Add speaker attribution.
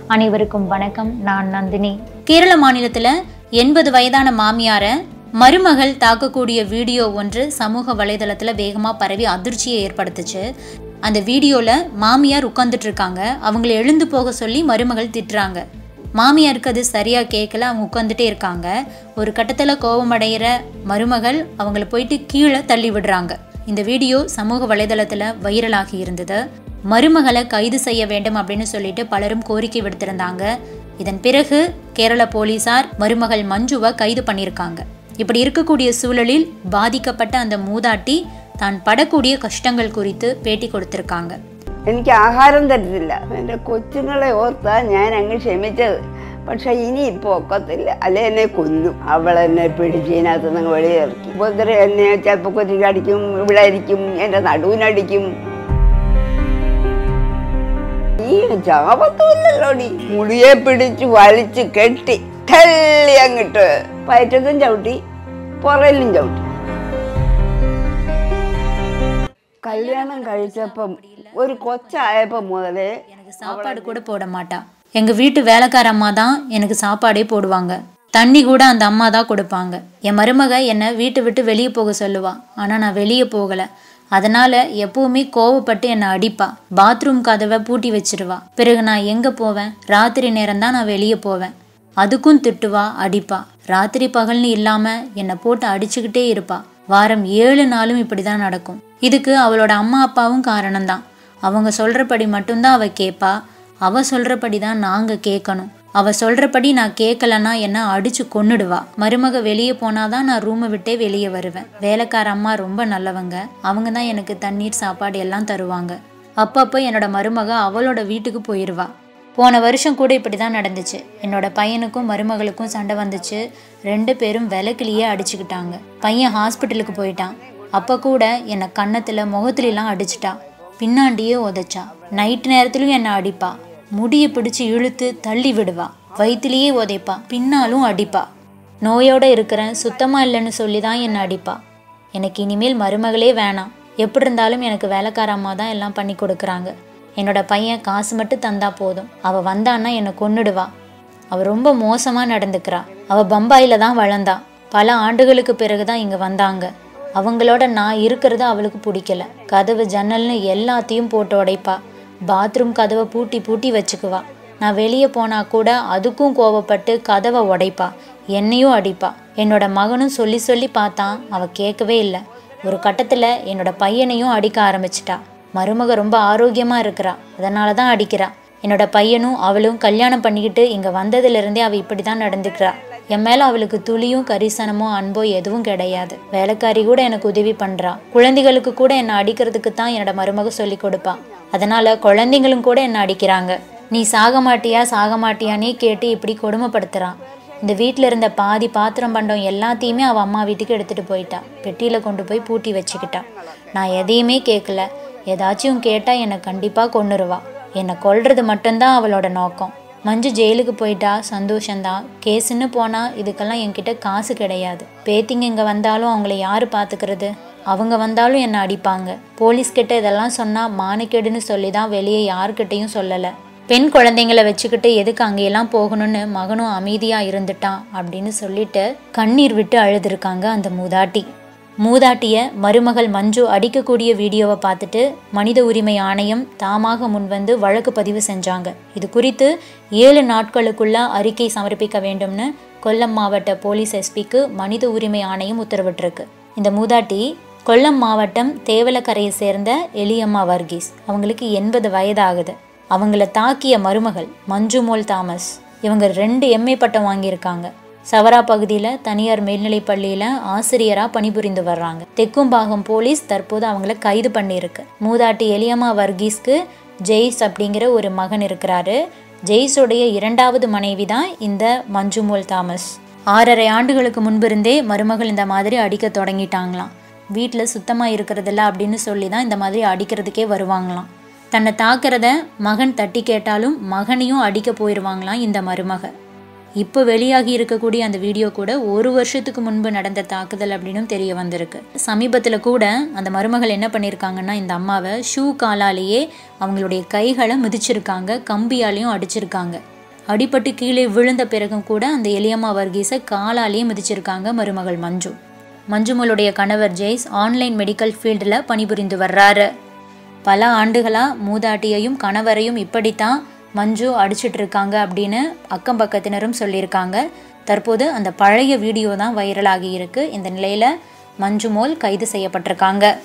Speaker 1: அனைவருக்கும் வணக்கம் நான் நந்தினி கேரள மாநிலத்தில் எண்பது வயதான மாமியாரை மருமகள் தாக்கக்கூடிய வீடியோ ஒன்று சமூக வலைதளத்தில் வேகமாக பரவி அதிர்ச்சியை ஏற்படுத்துச்சு அந்த வீடியோவில் மாமியார் உட்காந்துட்டு இருக்காங்க அவங்கள எழுந்து போக சொல்லி மருமகள் திட்டுறாங்க மாமியாருக்கு அது சரியாக கேட்கல அவங்க உட்காந்துட்டே இருக்காங்க ஒரு கட்டத்தில் கோபமடைகிற மருமகள் அவங்கள போயிட்டு கீழே தள்ளி விடுறாங்க இந்த வீடியோ சமூக வலைதளத்தில் வைரலாகி இருந்தது மருமகளை கைது செய்ய வேண்டும் அப்படின்னு சொல்லிட்டு பலரும் கோரிக்கை விடுத்திருந்தாங்க இதன் பிறகு கேரள போலீசார் மருமகள் மஞ்சுவை கைது பண்ணியிருக்காங்க இப்படி இருக்கக்கூடிய சூழலில் பாதிக்கப்பட்ட அந்த மூதாட்டி தான் പടக்கூடிய കഷ്ടങ്ങൾ குறித்து പേട്ടി കൊടുത്തിருக்காங்க
Speaker 2: എനിക്ക് ആഹാരം തരത്തില്ല എൻ്റെ കൊച്ചുങ്ങളെ ഓർത്താ ഞാൻ അങ്ങ് ക്ഷമിച്ചത് പക്ഷെ ഇനി ഇപ്പോൾ ഒക്കത്തില്ല അല്ലെ എന്നെ കൊല്ലും അവൾ എന്നെ പിടിച്ച് ഇതിനകത്ത് നിന്ന് വെളിയിറക്കി ഉപദ്ര എന്നെ ചിലപ്പോൾ കൊച്ചിക്കടിക്കും ഇവിടെ അടിക്കും എൻ്റെ നടുവിനടിക്കും ഈ ചാപത്തുമില്ലല്ലോടി മുടിയെ പിടിച്ച് വലിച്ച് കെട്ടി തള്ളി അങ്ങിട്ട് പയറ്റത്തും ചവിട്ടി പുറയിലും ചവിട്ടി കല്യാണം കഴിച്ചപ്പം ഒരു കൊച്ചായപ്പം മുതലേ
Speaker 1: எனக்கு சாப்பாடு கூட போட மாட்டா எங்க வீட்டு வேலைக்கார அம்மா தான் எனக்கு சாப்பாடே போடுவாங்க தண்ணி கூட அந்த அம்மா தான் கொடுப்பாங்க என் மருமக என்னை வீட்டை விட்டு வெளியே போக சொல்லுவா ஆனா நான் வெளியே போகல அதனால எப்பவுமே கோவப்பட்டு என்னை அடிப்பா பாத்ரூம் கதவை பூட்டி வச்சிருவா பிறகு நான் எங்க போவேன் ராத்திரி நேரம் தான் நான் வெளியே போவேன் அதுக்கும் திட்டுவா அடிப்பா ராத்திரி பகல்னு இல்லாம என்னை போட்டு அடிச்சுக்கிட்டே இருப்பா வாரம் ஏழு நாளும் இப்படிதான் நடக்கும் இதுக்கு அவளோட அம்மா அப்பாவும் காரணம்தான் அவங்க சொல்றபடி மட்டும்தான் அவ கேட்பா அவ சொல்றபடி தான் நாங்க கேட்கணும் அவ சொல்றபடி நான் கேட்கலன்னா என்ன அடிச்சு கொன்னுடுவா மருமக வெளியே போனாதான் நான் ரூமை விட்டே வெளியே வருவேன் வேலைக்கார அம்மா ரொம்ப நல்லவங்க அவங்க தான் எனக்கு தண்ணீர் சாப்பாடு எல்லாம் தருவாங்க அப்பப்போ என்னோட மருமக அவளோட வீட்டுக்கு போயிடுவா போன வருஷம் கூட இப்படி தான் நடந்துச்சு என்னோட பையனுக்கும் மருமகளுக்கும் சண்டை வந்துச்சு ரெண்டு பேரும் விளக்குலேயே அடிச்சுக்கிட்டாங்க பையன் ஹாஸ்பிட்டலுக்கு போயிட்டான் அப்போ கூட என்னை கன்னத்தில் முகத்துலலாம் அடிச்சிட்டா பின்னாண்டியே உதைச்சா நைட் நேரத்துலையும் என்னை அடிப்பா முடியை பிடிச்சு இழுத்து தள்ளி விடுவா வயிற்றுலேயே உதைப்பா பின்னாலும் அடிப்பா நோயோட இருக்கிறேன் சுத்தமாக இல்லைன்னு சொல்லி தான் என்னை அடிப்பா எனக்கு இனிமேல் மருமகளே வேணாம் எப்படி இருந்தாலும் எனக்கு வேலைக்கார அம்மா தான் எல்லாம் பண்ணி கொடுக்குறாங்க என்னோட பையன் காசு மட்டும் தந்தா போதும் அவ வந்தான்னா என்னை கொன்னுடுவா அவ ரொம்ப மோசமா நடந்துக்கிறா அவ பம்பாயில தான் வளர்ந்தா பல ஆண்டுகளுக்கு பிறகுதான் இங்க வந்தாங்க அவங்களோட நான் இருக்கிறது அவளுக்கு பிடிக்கல கதவு ஜன்னல்னு எல்லாத்தையும் போட்டு உடைப்பா பாத்ரூம் கதவை பூட்டி பூட்டி வச்சுக்குவா நான் வெளியே போனா கூட அதுக்கும் கோவப்பட்டு கதவை உடைப்பா என்னையும் அடிப்பா என்னோட மகனும் சொல்லி சொல்லி பார்த்தான் அவ கேட்கவே இல்லை ஒரு கட்டத்துல என்னோட பையனையும் அடிக்க ஆரம்பிச்சிட்டா மருமக ரொம்ப ஆரோக்கியமா இருக்கிறா அதனால தான் அடிக்கிறா என்னோட பையனும் அவளும் கல்யாணம் பண்ணிக்கிட்டு இங்க வந்ததுலேருந்தே அவ இப்படி தான் நடந்துக்கிறா என் மேல அவளுக்கு துளியும் கரிசனமோ அன்போ எதுவும் கிடையாது வேலைக்காரி கூட எனக்கு உதவி பண்றா குழந்தைகளுக்கு கூட என்னை அடிக்கிறதுக்கு தான் என்னோட மருமக சொல்லி கொடுப்பா அதனால குழந்தைங்களும் கூட என்னை அடிக்கிறாங்க நீ சாக மாட்டியா சாக மாட்டியானே கேட்டு இப்படி கொடுமைப்படுத்துறான் இந்த வீட்டில் இருந்த பாதி பாத்திரம் பண்டம் எல்லாத்தையுமே அவள் அம்மா வீட்டுக்கு எடுத்துகிட்டு போயிட்டா பெட்டியில் கொண்டு போய் பூட்டி வச்சுக்கிட்டா நான் எதையுமே கேட்கல ஏதாச்சும் கேட்டால் என்னை கண்டிப்பாக கொன்னுருவா என்னை கொல்றது மட்டும்தான் அவளோட நோக்கம் மஞ்சு ஜெயிலுக்கு போயிட்டா சந்தோஷந்தான் கேஸுன்னு போனால் இதுக்கெல்லாம் என்கிட்ட காசு கிடையாது பேத்திங்க இங்கே வந்தாலும் அவங்கள யார் பார்த்துக்கிறது அவங்க வந்தாலும் என்னை அடிப்பாங்க போலீஸ்கிட்ட இதெல்லாம் சொன்னால் மானக்கேடுன்னு சொல்லி தான் வெளியே யாருக்கிட்டையும் சொல்லலை பெண் குழந்தைங்கள வச்சுக்கிட்டு எதுக்கு அங்கெல்லாம் போகணும்னு மகனும் அமைதியாக இருந்துட்டான் அப்படின்னு சொல்லிட்டு கண்ணீர் விட்டு அழுதுருக்காங்க அந்த மூதாட்டி மூதாட்டிய மருமகள் மஞ்சு அடிக்கக்கூடிய வீடியோவை பார்த்துட்டு மனித உரிமை ஆணையம் தாமாக முன்வந்து வழக்கு பதிவு செஞ்சாங்க இது குறித்து ஏழு நாட்களுக்குள்ள அறிக்கை சமர்ப்பிக்க வேண்டும்னு கொல்லம் மாவட்ட போலீஸ் எஸ்பிக்கு மனித உரிமை ஆணையம் உத்தரவிட்டிருக்கு இந்த மூதாட்டி கொல்லம் மாவட்டம் தேவலக்கரையை சேர்ந்த எலியம்மா வர்கீஸ் அவங்களுக்கு எண்பது வயதாகுது அவங்கள தாக்கிய மருமகள் மஞ்சுமோல் தாமஸ் இவங்க ரெண்டு எம்ஏ பட்டம் வாங்கியிருக்காங்க சவரா பகுதியில் தனியார் மேல்நிலைப் பள்ளியில் ஆசிரியராக பணிபுரிந்து வர்றாங்க தெக்கும்பாகம் போலீஸ் தற்போது அவங்கள கைது பண்ணியிருக்கு மூதாட்டி எலியம்மா வர்கீஸ்க்கு ஜெய்ஸ் அப்படிங்கிற ஒரு மகன் இருக்கிறாரு ஜெய்ஸுடைய இரண்டாவது மனைவி தான் இந்த மஞ்சுமோல் தாமஸ் ஆறரை ஆண்டுகளுக்கு முன்பிருந்தே மருமகள் இந்த மாதிரி அடிக்க தொடங்கிட்டாங்களாம் வீட்டில் சுத்தமாக இருக்கிறதில்ல அப்படின்னு சொல்லி தான் இந்த மாதிரி அடிக்கிறதுக்கே வருவாங்களாம் தன்னை தாக்கிறத மகன் தட்டி கேட்டாலும் மகனையும் அடிக்க போயிடுவாங்களாம் இந்த மருமக இப்போ வெளியாகி இருக்கக்கூடிய அந்த வீடியோ கூட ஒரு வருஷத்துக்கு முன்பு நடந்த தாக்குதல் அப்படின்னும் தெரிய வந்திருக்கு சமீபத்தில் கூட அந்த மருமகள் என்ன பண்ணியிருக்காங்கன்னா இந்த அம்மாவை ஷூ காலாலேயே அவங்களுடைய கைகளை மிதிச்சிருக்காங்க கம்பியாலையும் அடிச்சிருக்காங்க அடிபட்டு கீழே விழுந்த பிறகும் கூட அந்த எலியம்மா வர்கீஸை காலாலேயே மிதிச்சிருக்காங்க மருமகள் மஞ்சு மஞ்சுமலுடைய கணவர் ஜெய்ஸ் ஆன்லைன் மெடிக்கல் ஃபீல்டில் பணிபுரிந்து வர்றாரு பல ஆண்டுகளாக மூதாட்டியையும் கணவரையும் இப்படித்தான் மஞ்சு அடிச்சிட்டு இருக்காங்க அப்படின்னு அக்கம் பக்கத்தினரும் சொல்லியிருக்காங்க தற்போது அந்த பழைய வீடியோ தான் வைரலாகி இருக்கு இந்த நிலையில் மஞ்சு மோல் கைது செய்யப்பட்டிருக்காங்க